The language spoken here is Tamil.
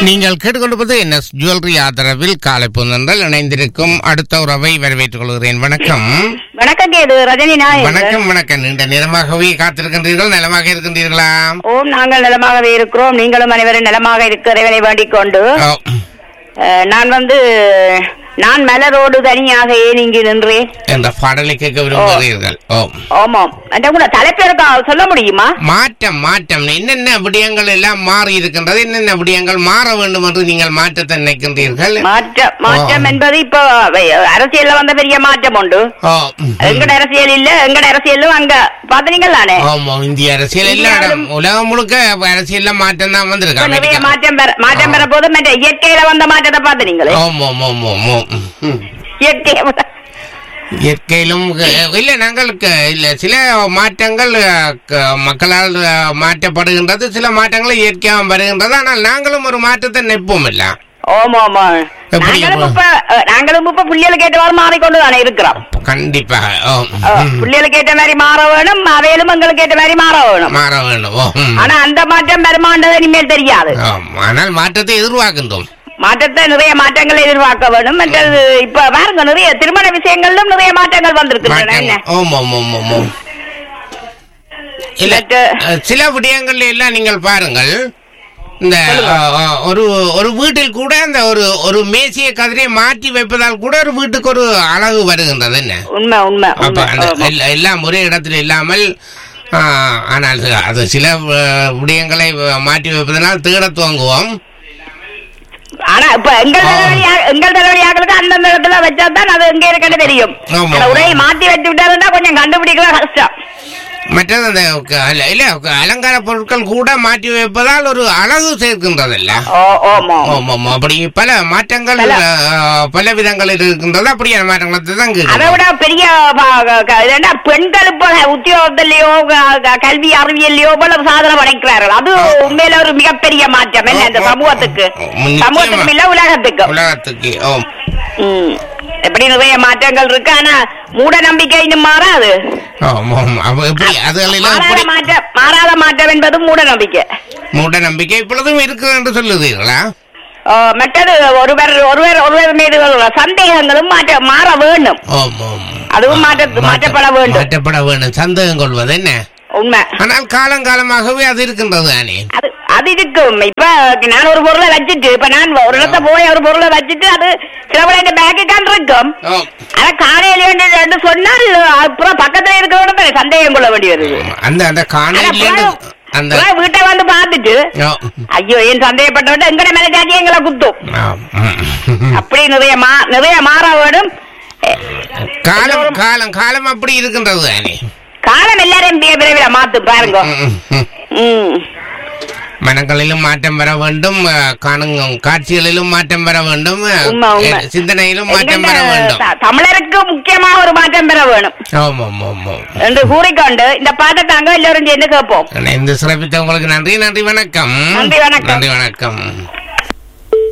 நீங்கள் கேட்டுக்கொண்டிருப்பது என்எஸ் ஜுவல்லரி ஆதரவில் காலை புந்தன்றல் இணைந்திருக்கும் அடுத்த உறவை வரவேற்றுக் கொள்கிறேன் வணக்கம் வணக்கம் கேது ரஜினி நாயக் வணக்கம் வணக்கம் நீண்ட நேரமாகவே காத்திருக்கின்றீர்கள் நலமாக இருக்கின்றீர்களா ஓம் நாங்கள் நலமாகவே இருக்கிறோம் நீங்களும் அனைவரும் நலமாக இருக்கிறவனை வேண்டிக் கொண்டு ஓ, அஹ், நான் வந்து நான் மலரோடு தனியாக ஏன் இங்கு நின்றேன் என்ற பாடலை கேட்க விரும்புகிறீர்கள் ஓ ஆமாம் அந்த கூட தலைப்பு இருக்கா சொல்ல முடியுமா மாற்றம் மாற்றம் என்னென்ன விடயங்கள் எல்லாம் மாறி இருக்கின்றது என்னென்ன விடயங்கள் மாற வேண்டும் என்று நீங்கள் மாற்றத்தை நினைக்கின்றீர்கள் மாற்றம் மாற்றம் ஆ. என்பது இப்போ அஹ், அரசியல்ல வந்த பெரிய மாற்றம் உண்டு ஓ, எங்கட அரசியல் இல்ல எங்கட அரசியலும் அங்க பாத்தீங்களானே ஆமா இந்திய அரசியல் எல்லா இடம் உலகம் முழுக்க அரசியல்ல மாற்றம் தான் வந்திருக்கு இப்ப நிறைய அமெரிக்கா. மாற்றம் பெற மாற்றம் பெற போது மற்ற இயற்கையில வந்த மாற்றத்தை பார்த்து நீங்களே ஆமா ஆமா ஆமா ஆமா ம். இயற்கை இயற்கையிலும் க- இல்ல நாங்கள் க- இல்ல சில மாற்றங்கள் அஹ், க- மக்களால் அஹ், மாற்றப்படுகின்றது சில மாற்றங்கள் இயற்கையாக வருகின்றது ஆனால் நாங்களும் ஒரு மாற்றத்தை நிற்போம் இல்ல ஆமா ஆமா எப்படி நாங்களும் இப்ப? இப்ப அஹ், நாங்களும் இப்ப புள்ளியலுக்கு ஏற்றவாறு மாறிக்கொண்டு தானே இருக்கிறோம் கண்டிப்பாக ஓ, அஹ், ம். புள்ளியலுக்கு ஏற்ற மாதிரி மாற வேணும் அவையிலும் எங்களுக்கு ஏற்ற மாதிரி மாற வேணும் மாற வேண்டும் ஓ, ம். ஆனா அந்த மாற்றம் பெருமாண்டது இனிமேல் தெரியாது ஆம், ஆனால் மாற்றத்தை எதிர்பார்க்கின்றோம் மாற்றத்தை நிறைய மாற்றங்கள் எதிர்பார்க்க வேணும் மற்றது இப்ப பாருங்க நிறைய திருமண விஷயங்களிலும் நிறைய மாற்றங்கள் வந்திருக்கின்றன என்ன மாற்றம் ஓம் ஓம் ஓம் ஓம் ஓம் இல்ல மற்ற- அஹ், சில விடயங்கள்ல எல்லாம் நீங்கள் பாருங்கள் இந்த அஹ், அஹ், ஒரு ஒரு வீட்டில் கூட அந்த ஒரு ஒரு மேசிய கதிரை மாற்றி வைப்பதால் கூட ஒரு வீட்டுக்கு ஒரு அழகு வருகின்றது என்ன உண்மை உண்மை அப்ப உண்மை அந்த ஆமா. எல்லா- எல்லாம் ஒரே இடத்துல இல்லாமல் ஆ, ஆனால் அது- அது சில அஹ், விடயங்களை மாற்றி வைப்பதனால் தேட துவங்குவோம் ஆனா இப்ப எங்கள் ஆ. தலைவலியா- எங்கள் தலைவலியாக்களுக்கு அந்தந்த இடத்துல வச்சா தான் அது எங்க இருக்குன்னு தெரியும் ஆமா. ஆனா உரையை மாத்தி வச்சு விட்டாருன்னா கொஞ்சம் கண்டுபிடிக்கிற கஷ்டம் மற்றது அந்த க- அல்ல இல்ல க- அலங்கார பொருட்கள் கூட மாற்றி வைப்பதால் ஒரு அழகு சேர்க்கின்றதல்ல ஓ ஓமா ஆமாம் ஆமாம். அப்படி பல மாற்றங்கள் பல. அஹ், பல விதங்களில் இருக்கின்றது அப்படியான மாற்றங்களை தான் அதை கேட்கிறோம். விட பெரிய ப- க- க- இது என்ன, பெண்கள் இப்ப உத்தியோகத்திலயோ க- க- கல்வி அறிவியல்லையோ இவ்வளவு சாதனை படைக்கிறார்கள் அது உண்மையில ஒரு மிகப்பெரிய மாற்றம் என்ன இந்த சமூகத்துக்கு நிச்சயமா. சமூகத்துக்கு இல்ல உலகத்துக்கு உலகத்துக்கு ஓ ம். எப்படி நிறைய மாற்றங்கள் இருக்கு ஆனா மூட நம்பிக்கை இன்னும் மாறாது ஆமாம் அப்ப எப்படி அதுகளெல்லாம் மாறாத எப்படி மாற்றம் மாறாத மாற்றம் என்பது மூட நம்பிக்கை மூட நம்பிக்கை இப்பொழுதும் இருக்குது என்று சொல்லுதீர்களா ஆ, மற்றது ஒருவர் ஒருவர் ஒருவர் மீது உள்ள சந்தேகங்களும் மாற்ற மாற வேண்டும் ஆமாம் அதுவும் மாற்ற மாற்றப்பட வேண்டும் மாற்றப்பட வேண்டும் சந்தேகம் கொள்வது என்ன உண்மை ஆனால் காலங்காலமாகவே அது இருக்கின்றது தானே அது அது இருக்கும் இப்ப நான் ஒரு பொருளை வச்சுட்டு இப்ப நான் ஒரு இடத்த போய் ஒரு பொருளை வச்சுட்டு அது சில விட இந்த பேக்கு தான் இருக்கும் ஓ, ஆனா காலையில என்று- என்று சொன்னால் அப்புறம் பக்கத்துல இருக்கிறவங்க சந்தேகம் கொள்ள வேண்டி வருது அந்த அந்த ஆனா காணொலியில புறம் அந்த புறம் வீட்டை வந்து பார்த்துட்டு ஓ, ஐயோ என் சந்தேகப்பட்டவட்ட எங்கட மேல ஜாதி எங்களை குத்தும் ஆம், ம். அப்படி நிறைய மா நிறைய மாற வேணும் எ- காலம் காலம் காலம் அப்படி இருக்கின்றது தானே காலம் எல்லாரையும் மிக விரைவில் மாத்து பாருங்க ம், ம். ம் மனங்களிலும் மாற்றம் வர வேண்டும் அஹ், காணும் காட்சிகளிலும் மாற்றம் வர வேண்டும் அஹ், உண்மை, உண்மை. சிந்தனையிலும் மாற்றம் வர எங்கள்ட வேண்டும் த- தமிழருக்கு முக்கியமா ஒரு மாற்றம் பெற வேணும் ஆமாம் ஆமாம் என்று கூறிக்கொண்டு இந்த பாட்டை தாங்க எல்லாரும் சேர்ந்து கேட்போம் இந்த சிறப்பித்த உங்களுக்கு நன்றி நன்றி வணக்கம் நன்றி, வணக்கம். நன்றி வணக்கம்